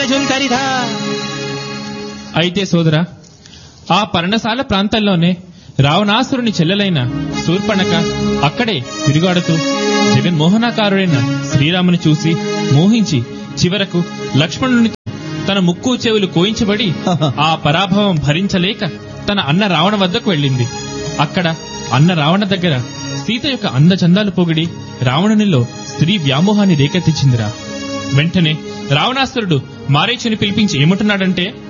ఝుంకరిధ అయితే సోదరా ఆ పర్ణశాల ప్రాంతంలోనే రావణాసురుని చెల్లెలైన శూర్పణక అక్కడే తిరుగాడుతూ జగన్మోహనాకారుడైన శ్రీరాముని చూసి మోహించి చివరకు లక్ష్మణుని తన ముక్కు చెవులు కోయించబడి ఆ పరాభవం భరించలేక తన అన్న రావణ వద్దకు వెళ్ళింది అక్కడ అన్న రావణ దగ్గర సీత యొక్క అందచందాలు పొగిడి రావణునిలో స్త్రీ వ్యామోహాన్ని రేకెత్తించిందిరా వెంటనే రావణాసురుడు మారీచుని పిలిపించి ఏమంటున్నాడంటే